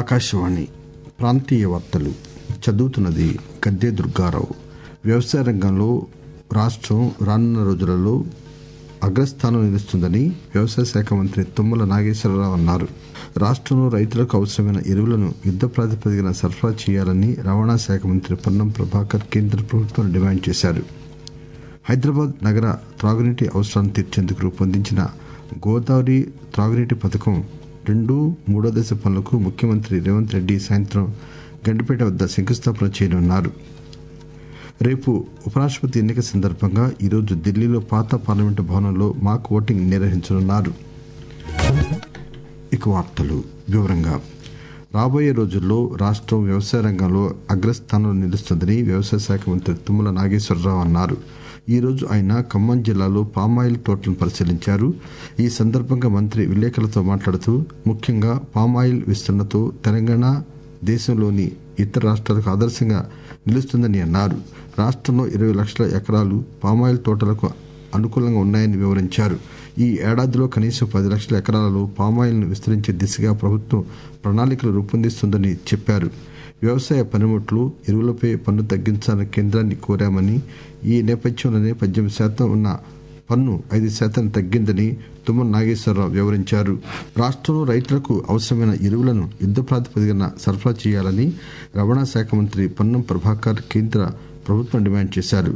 ఆకాశవాణి ప్రాంతీయ వార్తలు చదువుతున్నది గద్దె దుర్గారావు వ్యవసాయ రంగంలో రాష్టం రానున్న రోజులలో అగ్రస్థానం నిలుస్తుందని వ్యవసాయ శాఖ మంత్రి తుమ్మల నాగేశ్వరరావు అన్నారు రాష్టంలో రైతులకు అవసరమైన ఎరువులను యుద్ద ప్రాతిపదికన సరఫరా చేయాలని రవాణా శాఖ మంత్రి పొన్నం ప్రభాకర్ కేంద్ర ప్రభుత్వాన్ని డిమాండ్ చేశారు హైదరాబాద్ నగర త్రాగునీటి అవసరాలను తీర్చేందుకు రూపొందించిన గోదావరి త్రాగునీటి పథకం రెండు మూడో దశ పనులకు ముఖ్యమంత్రి రేవంత్ రెడ్డి సాయంత్రం గండిపేట వద్ద శంకుస్థాపన చేయనున్నారు రేపు ఉపరాష్టపతి ఎన్నిక సందర్భంగా ఈరోజు ఢిల్లీలో పాత పార్లమెంటు భవనంలో మాక్ ఓటింగ్ నిర్వహించనున్నారు ఇక వార్తలు వివరంగా రాబోయే రోజుల్లో రాష్టం వ్యవసాయ రంగంలో అగ్రస్థానంలో నిలుస్తుందని వ్యవసాయ శాఖ మంత్రి తుమ్మల నాగేశ్వరరావు అన్నారు ఈ రోజు ఆయన ఖమ్మం జిల్లాలో పామాయిల్ తోటలను పరిశీలించారు ఈ సందర్భంగా మంత్రి విలేకరులతో మాట్లాడుతూ ముఖ్యంగా పామాయిల్ విస్తరణతో తెలంగాణ దేశంలోని ఇతర రాష్ట్రాలకు ఆదర్శంగా నిలుస్తుందని అన్నారు రాష్టంలో ఇరవై లక్షల ఎకరాలు పామాయిల్ తోటలకు అనుకూలంగా ఉన్నాయని వివరించారు ఈ ఏడాదిలో కనీసం పది లక్షల ఎకరాలలో పామాయిల్ ను విస్తరించే దిశగా ప్రభుత్వం ప్రణాళికలు రూపొందిస్తోందని చెప్పారు వ్యవసాయ పనిముట్లు ఎరువులపై పన్ను తగ్గించాలని కేంద్రాన్ని కోరామని ఈ నేపథ్యంలోనే పద్దెనిమిది శాతం ఉన్న పన్ను ఐదు శాతం తగ్గిందని తుమ్మల నాగేశ్వరరావు వివరించారు రాష్టంలో రైతులకు అవసరమైన ఎరువులను యుద్ద ప్రాతిపదికన సరఫరా చేయాలని రవాణా శాఖ మంత్రి పొన్నం ప్రభాకర్ కేంద్ర ప్రభుత్వం డిమాండ్ చేశారు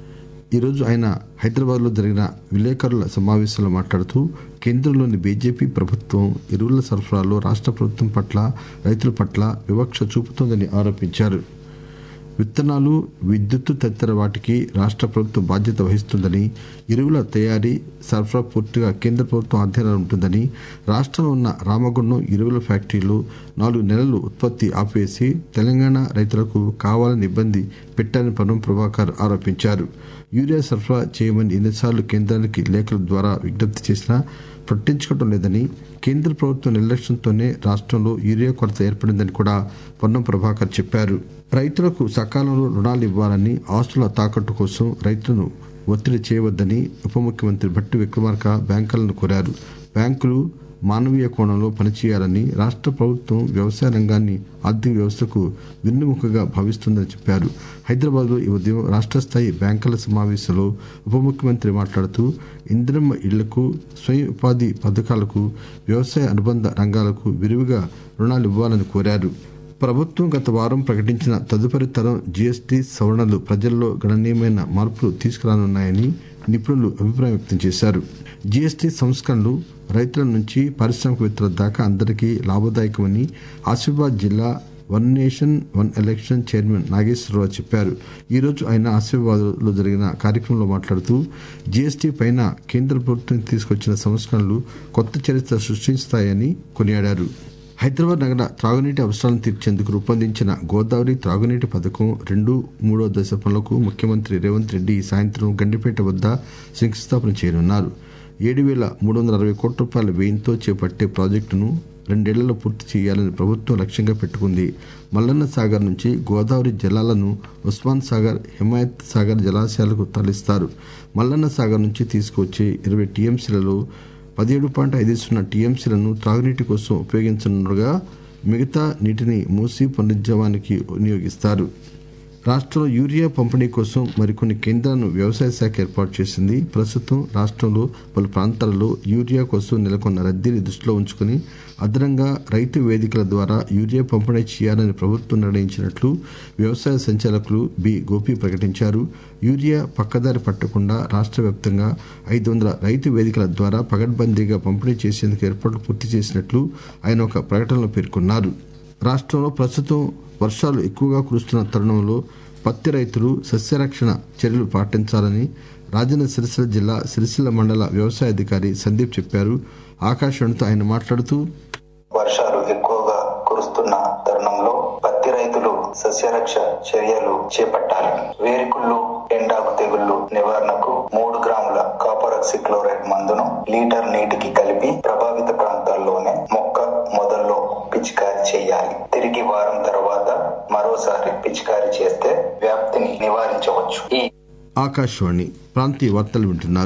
ఈరోజు ఆయన హైదరాబాద్ లో జరిగిన విలేకరుల సమావేశంలో మాట్లాడుతూ కేంద్రంలోని బీజేపీ ప్రభుత్వం ఎరువుల సరఫరాలో రాష్ట ప్రభుత్వం పట్ల రైతుల పట్ల వివక్ష చూపుతోందని ఆరోపించారు విత్తనాలు విద్యుత్తు తదితర వాటికి రాష్ట ప్రభుత్వం బాధ్యత వహిస్తుందని ఎరువుల తయారీ సరఫరా పూర్తిగా కేంద్ర ప్రభుత్వం ఆధీనంలో ఉంటుందని రాష్టంలో ఉన్న రామగుండం ఎరువుల ఫ్యాక్టరీలో నాలుగు నెలలు ఉత్పత్తి ఆపివేసి తెలంగాణ రైతులకు కావాలని ఇబ్బంది పెట్టారని పొన్నం ప్రభాకర్ ఆరోపించారు యూరియా సరఫరా చేయమని ఎన్నిసార్లు కేంద్రానికి లేఖల ద్వారా విజ్ఞప్తి చేసినా పట్టించుకోవడం లేదని కేంద్ర ప్రభుత్వం నిర్లక్ష్యంతోనే రాష్టంలో యూరియా కొరత ఏర్పడిందని కూడా పొన్నం ప్రభాకర్ చెప్పారు రైతులకు సకాలంలో రుణాలు ఇవ్వాలని ఆస్తుల తాకట్టు కోసం రైతులను ఒత్తిడి చేయవద్దని ఉప ముఖ్యమంత్రి భట్టి విక్రమార్క బ్యాంకర్లను కోరారు బ్యాంకులు మానవీయ కోణంలో పనిచేయాలని రాష్ట ప్రభుత్వం వ్యవసాయ రంగాన్ని ఆర్థిక వ్యవస్థకు వెన్నుముకగా భావిస్తుందని చెప్పారు హైదరాబాద్ లో ఈ ఉదయం రాష్ట స్థాయి బ్యాంకర్ల సమావేశంలో ఉప ముఖ్యమంత్రి మాట్లాడుతూ ఇందిరమ్మ ఇళ్లకు స్వయం ఉపాధి పథకాలకు వ్యవసాయ అనుబంధ రంగాలకు విరివిగా రుణాలు ఇవ్వాలని కోరారు ప్రభుత్వం గత వారం ప్రకటించిన తదుపరి తరం జీఎస్టీ సవరణలు ప్రజల్లో గణనీయమైన మార్పులు తీసుకురానున్నాయని నిపుణులు అభిప్రాయం వ్యక్తం చేశారు జీఎస్టీ సంస్కరణలు రైతుల నుంచి పారిశ్రామికవేత్తల దాకా అందరికీ లాభదాయకమని ఆసిఫాబాద్ జిల్లా one nation one election chairman Nageswararao చెప్పారు ఈ రోజు ఆయన ఆసిఫాబాద్ లో జరిగిన కార్యక్రమంలో మాట్లాడుతూ జీఎస్టీ పైన కేంద్ర ప్రభుత్వం తీసుకొచ్చిన సంస్కరణలు కొత్త చరిత్ర సృష్టిస్తాయని కొనియాడారు హైదరాబాద్ నగర త్రాగునీటి అవసరాలను తీర్చేందుకు రూపొందించిన గోదావరి త్రాగునీటి పథకం రెండు మూడో దశ పనులకు ముఖ్యమంత్రి రేవంత్ రెడ్డి ఈ సాయంత్రం గండిపేట వద్ద శంకుస్థాపన చేయనున్నారు ఏడు వేల మూడు వందల అరవై కోట్ల రూపాయల వ్యయంతో చేపట్టే ప్రాజెక్టును రెండేళ్లలో పూర్తి చేయాలని ప్రభుత్వం లక్ష్యంగా పెట్టుకుంది మల్లన్న సాగర్ నుంచి గోదావరి జలాలను ఉస్మాన్ సాగర్ హిమాయత్ సాగర్ జలాశయాలకు తరలిస్తారు మల్లన్న సాగర్ నుంచి తీసుకువచ్చే ఇరవై టీఎంసీలలో పదిహేడు పాయింట్ ఐదు సున్నా టీఎంసీలను త్రాగునీటి కోసం ఉపయోగించనుండగా మిగతా నీటిని మూసి పునరుజ్జీవానికి వినియోగిస్తారు రాష్టంలో యూరియా పంపిణీ కోసం మరికొన్ని కేంద్రాలను వ్యవసాయ శాఖ ఏర్పాటు చేసింది ప్రస్తుతం రాష్టంలో పలు ప్రాంతాలలో యూరియా కోసం నెలకొన్న రద్దీని దృష్టిలో ఉంచుకుని అదనంగా రైతు వేదికల ద్వారా యూరియా పంపిణీ చేయాలని ప్రభుత్వం నిర్ణయించినట్లు వ్యవసాయ సంచాలకులు బి గోపి ప్రకటించారు యూరియా పక్కదారి పట్టకుండా రాష్ట వ్యాప్తంగా ఐదు వందల రైతు వేదికల ద్వారా పగడ్బందీగా పంపిణీ చేసేందుకు ఏర్పాట్లు పూర్తి చేసినట్లు ఆయన ఒక ప్రకటనలో పేర్కొన్నారు రాష్టంలో ప్రస్తుతం వర్షాలు ఎక్కువగా కురుస్తున్న తరుణంలో పత్తి రైతులు సస్యరక్షణ చర్యలు పాటించాలని రాజన్న సిరిసిల్ల జిల్లా సిరిసిల్ల మండల వ్యవసాయ అధికారి సందీప్ చెప్పారు ఆకాశవాణితో ఆయన మాట్లాడుతూ వర్షాలు ఎక్కువగా కురుస్తున్న తరుణంలో పత్తి రైతులు సస్యరక్ష చర్యలు చేపట్టాలి వేరుకుళ్ళు ఎండాకు తెగుళ్లు నివారణకు మూడు గ్రాముల కాపరాక్సిక్లోరైడ్ మందును లీటర్ నీటికి కలిపి ప్రభావిత ప్రాంతాల్లోనే మొక్క మొదల్లో పిచికారీ చేయాలి తిరిగి వారం తర్వాత మరోసారి పిచికారీ చేస్తే వ్యాప్తిని నివారించవచ్చు ఈ ఆకాశవాణి ప్రాంతీయ వార్తలు వింటున్నారు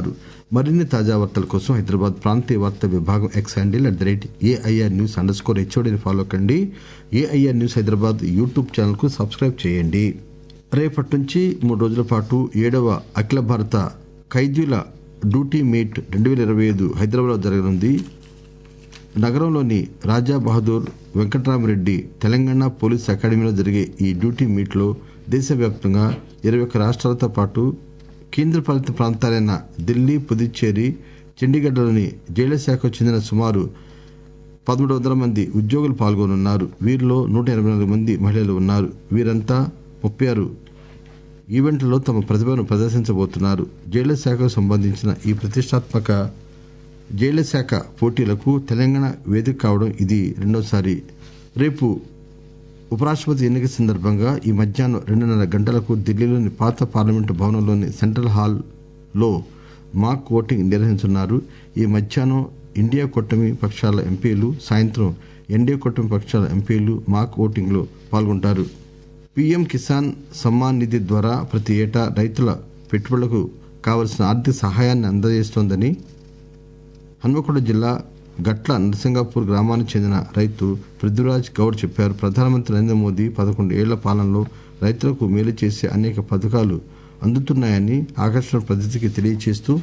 మరిన్ని తాజా వార్తల కోసం హైదరాబాద్ ప్రాంతీయ వార్తా విభాగం X handle at the rate AIR news underscore స్కోర్ హెచ్ఓడిని ఫాలో కండి AIR news Hyderabad YouTube channel కు సబ్స్క్రైబ్ చేయండి రేపటి నుంచి మూడు రోజుల పాటు ఏడవ అఖిల భారత ఖైదీల డ్యూటీ మీట్ రెండు వేల ఇరవై ఐదు హైదరాబాద్ జరగనుంది నగరంలోని రాజా బహదూర్ వెంకటరామరెడ్డి తెలంగాణ పోలీస్ అకాడమీలో జరిగే ఈ డ్యూటీ మీట్లో దేశవ్యాప్తంగా ఇరవై ఒక్క రాష్ట్రాలతో పాటు కేంద్రపాలిత ప్రాంతాలైన ఢిల్లీ పుదుచ్చేరి చండీగఢ్లోని జైళ్ల శాఖకు చెందిన సుమారు పదమూడు వందల మంది ఉద్యోగులు పాల్గొనున్నారు వీరిలో నూట ఎనభై నాలుగు మంది మహిళలు ఉన్నారు వీరంతా ముప్పై ఆరు ఈవెంట్లలో తమ ప్రతిభను ప్రదర్శించబోతున్నారు జైళ్ల శాఖకు సంబంధించిన ఈ ప్రతిష్టాత్మక జైళ్ల శాఖ పోటీలకు తెలంగాణ వేదిక కావడం ఇది రెండోసారి రేపు ఉపరాష్టపతి ఎన్నిక సందర్భంగా ఈ మధ్యాహ్నం రెండున్నర గంటలకు ఢిల్లీలోని పాత పార్లమెంటు భవనంలోని సెంట్రల్ హాల్లో మాక్ ఓటింగ్ నిర్వహించనున్నారు ఈ మధ్యాహ్నం ఇండియా కూటమి పక్షాల ఎంపీలు సాయంత్రం ఎన్డీఏ కూటమి పక్షాల ఎంపీలు మాక్ ఓటింగ్ లో పాల్గొంటారు పీఎం కిసాన్ సమ్మాన్ నిధి ద్వారా ప్రతి ఏటా రైతుల పెట్టుబడులకు కావలసిన ఆర్థిక సహాయాన్ని అందజేస్తోందని హన్మకొండ జిల్లా గట్ల నరసింగాపూర్ గ్రామానికి చెందిన రైతు పృథ్వీరాజ్ గౌడ్ చెప్పారు ప్రధానమంత్రి నరేంద్ర మోదీ పదకొండు ఏళ్ల పాలనలో రైతులకు మేలు చేసే అనేక పథకాలు అందుతున్నాయని ఆకర్షణ పద్ధతికి తెలియజేస్తూ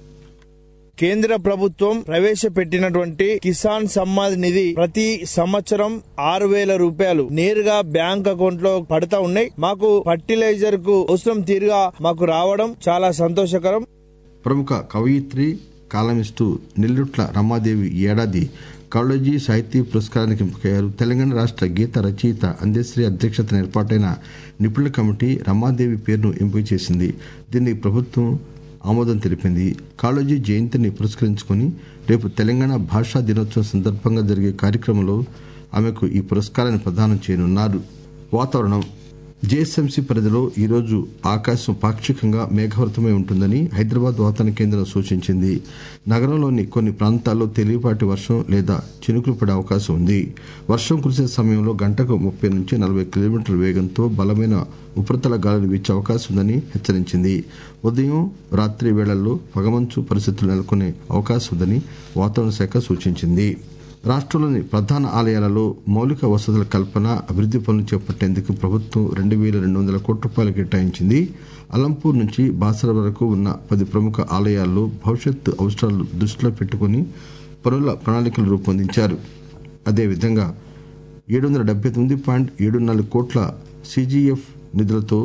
కేంద్ర ప్రభుత్వం ప్రవేశపెట్టినటువంటి కిసాన్ సమ్మాన్ నిధి ప్రతి సంవత్సరం ఆరు వేల రూపాయలు నేరుగా బ్యాంక్ అకౌంట్ లో పడతా ఉన్నాయి మాకు ఫర్టిలైజర్ కు అవసరం తీరుగా మాకు రావడం చాలా సంతోషకరం ప్రముఖ కవయిత్రి కాలమిస్టు నెల్లుట్ల రమాదేవి ఈ ఏడాది కాళోజీ సాహితీ పురస్కారానికి ఎంపికయ్యారు తెలంగాణ రాష్ట్ర గీత రచయిత అందశ్రీ అధ్యక్షతన ఏర్పాటైన నిపుణుల కమిటీ రమాదేవి పేరును ఎంపిక చేసింది దీనికి ప్రభుత్వం ఆమోదం తెలిపింది కాళోజీ జయంతిని పురస్కరించుకుని రేపు తెలంగాణ భాషా దినోత్సవం సందర్భంగా జరిగే కార్యక్రమంలో ఆమెకు ఈ పురస్కారాన్ని ప్రదానం చేయనున్నారు వాతావరణం జేఎస్ఎంసీ పరిధిలో ఈరోజు ఆకాశం పాక్షికంగా మేఘావృతమై ఉంటుందని హైదరాబాద్ వాతావరణ కేంద్రం సూచించింది నగరంలోని కొన్ని ప్రాంతాల్లో తేలికపాటి వర్షం లేదా చినుకులు పడే అవకాశం ఉంది వర్షం కురిసే సమయంలో గంటకు ముప్పై నుంచి నలభై కిలోమీటర్ల వేగంతో బలమైన ఉపరితల గాలులు వీచే అవకాశం ఉందని హెచ్చరించింది ఉదయం రాత్రి వేళల్లో పొగమంచు పరిస్థితులు నెలకొనే అవకాశం ఉందని వాతావరణ శాఖ సూచించింది రాష్ట్రంలోని ప్రధాన ఆలయాలలో మౌలిక వసతుల కల్పన అభివృద్ది పనులు చేపట్టేందుకు ప్రభుత్వం రెండు వేల రెండు వందల కోట్ల రూపాయలు కేటాయించింది అలంపూర్ నుంచి బాసర వరకు ఉన్న పది ప్రముఖ ఆలయాల్లో భవిష్యత్తు అవసరాలు దృష్టిలో పెట్టుకుని పనుల ప్రణాళికలు రూపొందించారు అదేవిధంగా ఏడు వందల డెబ్బై తొమ్మిది పాయింట్ ఏడు నాలుగు కోట్ల సిజిఎఫ్ నిధులతో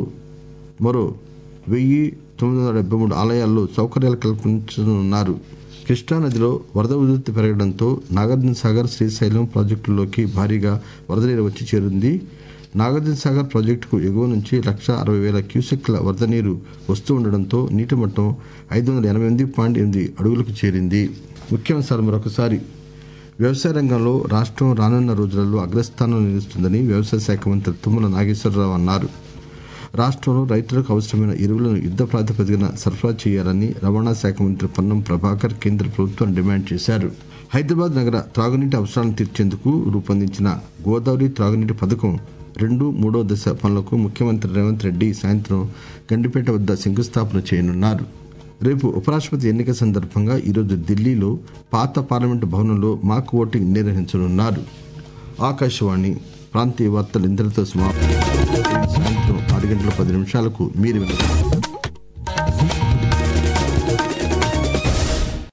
మరో వెయ్యి తొమ్మిది వందల డెబ్బై మూడు ఆలయాల్లో సౌకర్యాలు కల్పించనున్నారు కృష్ణానదిలో వరద ఉధృతి పెరగడంతో నాగార్జున సాగర్ శ్రీశైలం ప్రాజెక్టుల్లోకి భారీగా వరద నీరు వచ్చి చేరింది నాగార్జున సాగర్ ప్రాజెక్టుకు ఎగువ నుంచి లక్ష అరవై వేల క్యూసెక్ల వరద నీరు వస్తూ ఉండడంతో నీటి మట్టం ఐదు వందల ఎనభై ఎనిమిది పాయింట్ ఎనిమిది అడుగులకు చేరింది ముఖ్యాంశాలు మరొకసారి వ్యవసాయ రంగంలో రాష్ట్రం రానున్న రోజులలో అగ్రస్థానంలో నిలుస్తుందని వ్యవసాయ శాఖ మంత్రి తుమ్మల నాగేశ్వరరావు అన్నారు రాష్ట్రంలో రైతులకు అవసరమైన ఎరువులను యుద్ద ప్రాతిపదికన సరఫరా చేయాలని రవాణా శాఖ మంత్రి పొన్నం ప్రభాకర్ కేంద్ర ప్రభుత్వం డిమాండ్ చేశారు హైదరాబాద్ నగర త్రాగునీటి అవసరాలను తీర్చేందుకు రూపొందించిన గోదావరి త్రాగునీటి పథకం రెండు మూడో దశ పనులకు ముఖ్యమంత్రి రేవంత్ రెడ్డి సాయంత్రం గండిపేట వద్ద శంకుస్థాపన చేయనున్నారు రేపు ఉపరాష్టపతి ఎన్నిక సందర్భంగా ఈరోజు ఢిల్లీలో పాత పార్లమెంటు భవనంలో మాక్ ఓటింగ్ నిర్వహించనున్నారు ఆకాశవాణి ప్రాంతీయ వార్తలు ఇంతటితో సమాప్తం సాయంత్రం ఆరు గంటల పది నిమిషాలకు మీరు వినవచ్చు